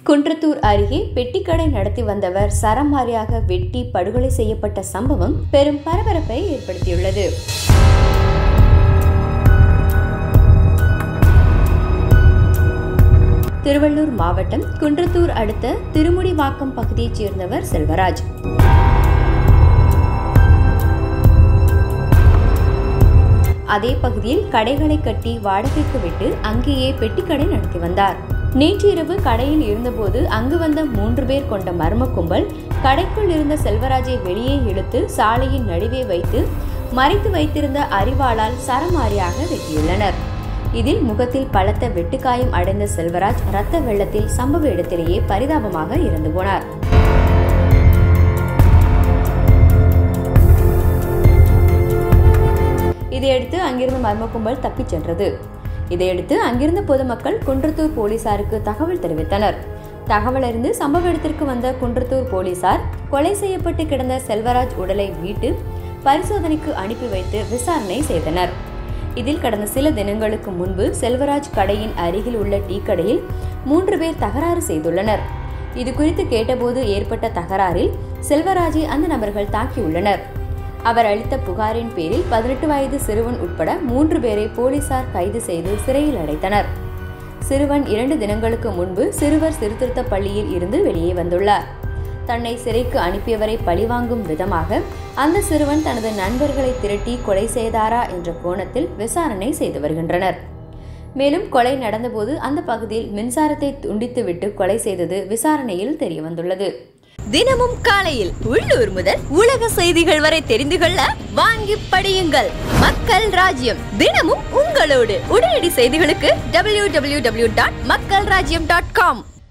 குன்றத்தூர் அருகே பெட்டிக்கடை நடத்தி வந்தவர் சரமாரியாக வெட்டி படுகொலை செய்யப்பட்ட சம்பவம் பெரும் பரபரப்பை ஏற்படுத்தியுள்ளது திருவள்ளூர் மாவட்டம் குன்றத்தூர் அடுத்த திருமுடிவாக்கம் பகுதியைச் சேர்ந்தவர் செல்வராஜ் அதே பகுதியில் கடைகளை கட்டி வாடகைக்கு விட்டு அங்கேயே பெட்டிக்கடை நடத்தி வந்தார் நேற்று இரவு கடையில் இருந்தபோது அங்கு வந்த மூன்று பேர் கொண்ட மர்ம கும்பல் கடைக்குள் இருந்த செல்வராஜை வெளியே இழுத்து சாலையின் நடுவே வைத்து மறைத்து வைத்திருந்த அரிவாளால் சரமாரியாக வெட்டியுள்ளனர் இதில் முகத்தில் பலத்த வெட்டுக்காயம் அடைந்த செல்வராஜ் இரத்த வெள்ளத்தில் சம்பவ இடத்திலேயே பரிதாபமாக இறந்து போனார் இதையடுத்து அங்கிருந்த மர்ம கும்பல் தப்பிச் சென்றது இதையடுத்து அங்கிருந்த பொதுமக்கள் குன்றத்தூர் போலீசாருக்கு தகவல் தெரிவித்தனர் தகவல் அறிந்து சம்பவ இடத்திற்கு வந்த குன்றத்தூர் போலீசார் கொலை செய்யப்பட்டு கிடந்த செல்வராஜ் உடலை மீட்டு பரிசோதனைக்கு அனுப்பி வைத்து விசாரணை செய்தனர் இதில் கடந்த சில தினங்களுக்கு முன்பு செல்வராஜ் கடையின் அருகில் உள்ள டீ கடையில் மூன்று பேர் தகராறு செய்துள்ளனர் இது குறித்து கேட்டபோது ஏற்பட்ட தகராறில் செல்வராஜை அந்த நபர்கள் தாக்கியுள்ளனர் அவர் அளித்த புகாரின் பேரில் பதினெட்டு வயது சிறுவன் உட்பட மூன்று பேரை போலீசார் கைது செய்து சிறையில் அடைத்தனர் சிறுவன் இரண்டு தினங்களுக்கு முன்பு சிறுவர் சீர்திருத்த பள்ளியில் இருந்து வெளியே வந்துள்ளார் தன்னை சிறைக்கு அனுப்பியவரை பழிவாங்கும் விதமாக அந்த சிறுவன் தனது நண்பர்களை திரட்டி கொலை செய்தாரா என்ற கோணத்தில் விசாரணை செய்து வருகின்றனர் மேலும் கொலை நடந்தபோது அந்த பகுதியில் மின்சாரத்தை துண்டித்துவிட்டு கொலை செய்தது விசாரணையில் தெரியவந்துள்ளது தினமும் காலையில் உள்ளூர் முதல் உலக செய்திகள் வரை தெரிந்து கொள்ள வாங்கி படியுங்கள் மக்கள் ராஜ்யம் தினமும் உங்களோடு உடனடி செய்திகளுக்கு டபிள்யூ டபிள்யூ டபிள்யூ டாட் மக்கள் ராஜ்யம் டாட் காம்